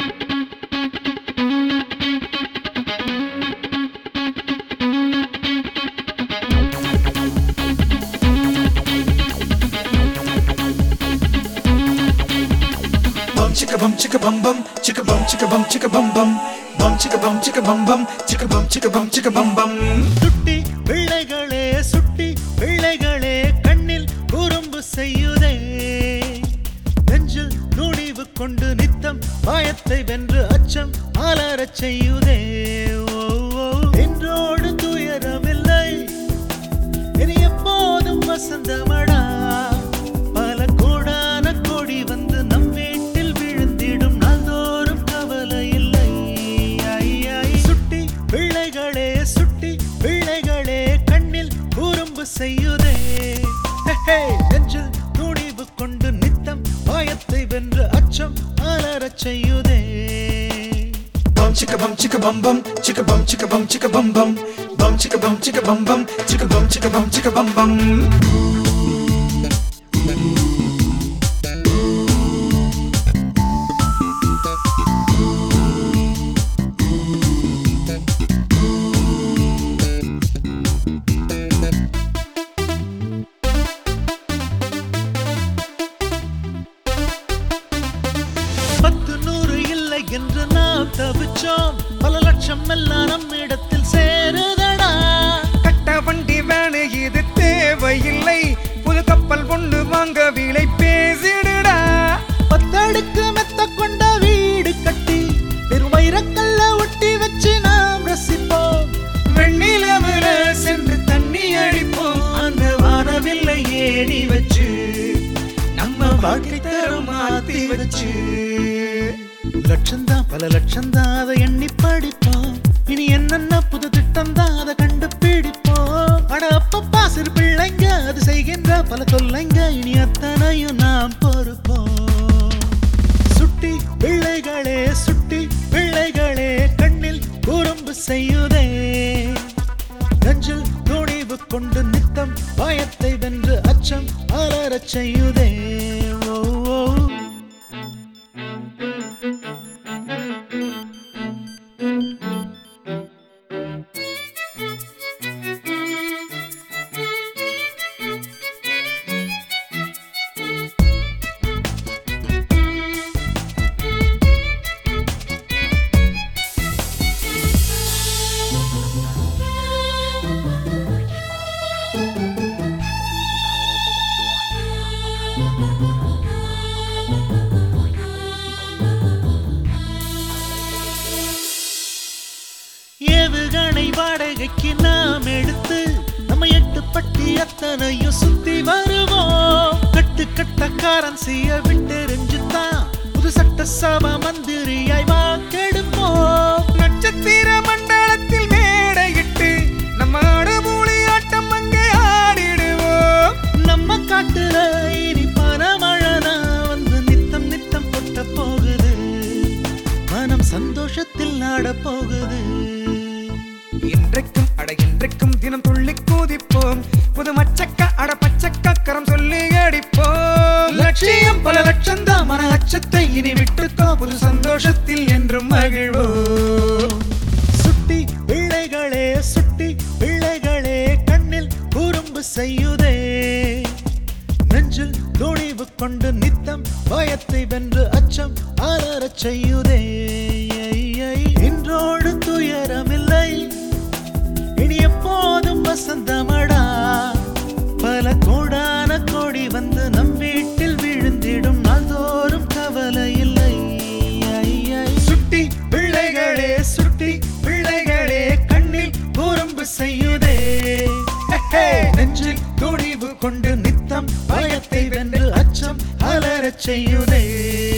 bum chicka bum chicka bum bum chicka bum chicka bum chicka bum bum bum chicka bum chicka bum bum chicka bum chicka bum chicka bum bum சுட்டி பிள்ளைகளே சுட்டி பிள்ளைகளே கண்ணில் குறும்பு செய்யுதே நெஞ்சில் நுடிவு கொண்டு நித்தம் பயத்தை வென்று அச்சம் அலறச் செய்யுதே ஓ, ஓ. என்றோடு துயரமில்லை இனி எப்போதும் வசந்தமடா பல கோடான கோடி வந்து நம் வீட்டில் விழுந்திடும் நாள்தோறும் கவலை இல்லை ஐ, ஐ. சுட்டி பிள்ளைகளே சுட்டி பிள்ளைகளே கண்ணில் குறும்பு செய்யுதே ஹே, ஹே. நெஞ்சில் துணிவு கொண்டு நித்தம் பயத்தை வென்று அச்சம் அலறச் செய்யுதே bum chicka bum chicka bum bum chicka bum chicka bum chicka bum bum bum chicka bum chicka bum bum chicka bum chicka bum chicka bum bum பத்து நூறு இல்லை என்று நாம் தவிச்சோம் பல லட்சம் எல்லாம் நம்மிடத்தில் சேருதடா கட்ட வண்டி வேணு இது தேவையில்லை புது கப்பல் ஒண்ணு வாங்க விலை பேசிடுடா பத்தடுக்கு மெத்த கொண்ட வீடு கட்டி பெருமைரக்கல்ல ஒட்டி வச்சு நாம் ரசிப்போம் வெண்ணிலவுல சென்று தண்ணி அடிப்போம் அந்த வானவில்லை ஏணி வச்சு நம்ம வாழ்க்கை தரம் மாத்தி வச்சு லட்சம்தான் பல லட்சம்தான் அதை எண்ணி படிப்போம் இனி என்னென்ன புது திட்டம் தான் அதை கண்டுபிடிப்போம் அட அப்பப்பா சிறு பிள்ளைங்க அது செய்கின்ற பல தொல்லைங்க இனி அத்தனையும் நாம் பொறுப்போம் சுட்டி பிள்ளைகளே சுட்டி பிள்ளைகளே கண்ணில் குறும்பு செய்யுதே நெஞ்சில் துணிவு கொண்டு நித்தம் பயத்தை வென்று அச்சம் அலறச் செய்யுதே ஓ, ஓ. ஏவுகணை வாடகைக்கு நாம் எடுத்து நம்ம எட்டு பட்டி அத்தனையும் சுத்தி வருவோம் கட்டு கட்ட கரன்சிய விட்டெறிஞ்சுதான் புது சட்ட சபா மந்திரியாய் வாக்கெடுப்போம் நட்சத்திர மண்டலத்தில் மேடையிட்டு நம்ம ஆடுமூலி ஆட்டம் அங்கே ஆடிடுவோம் நம்ம காட்டுல இனி பணமழனா வந்து நித்தம் நித்தம் கொட்ட போகுது மனம் சந்தோஷத்தில் நாட போகுது இன்றைக்கும் அட இன்றைக்கும் தினம் துள்ளி கூதிப்போம் புது மச்சக்க அட பச்சக்க கரம் சொல்லி அடிப்போம் லட்சியம் பல லட்சம் தான் மன அச்சத்தை இனி விட்டுக்கோ புது சந்தோஷத்தில் என்றும் மகிழ்வோம் சுட்டி பிள்ளைகளே சுட்டி பிள்ளைகளே கண்ணில் குறும்பு செய்யுதே நெஞ்சில் துணிவு கொண்டு நித்தம் பயத்தை வென்று அச்சம் அலறச் செய்யுதே ஐ, ஐ. இன்றோடு துயரமில்லை இனி எப்போதும் வசந்தமடா பல கோடான கோடி வந்து நம் வீட்டில் விழுந்திடும் நாள்தோறும் கவலை இல்லை ஐ, ஐ. சுட்டி பிள்ளைகளே சுட்டி பிள்ளைகளே கண்ணில் குறும்பு செய்யுதே ஹே, ஹே. நெஞ்சில் துணிவு கொண்டு நித்தம் பயத்தை வென்று அச்சம் அலறச் செய்யுதே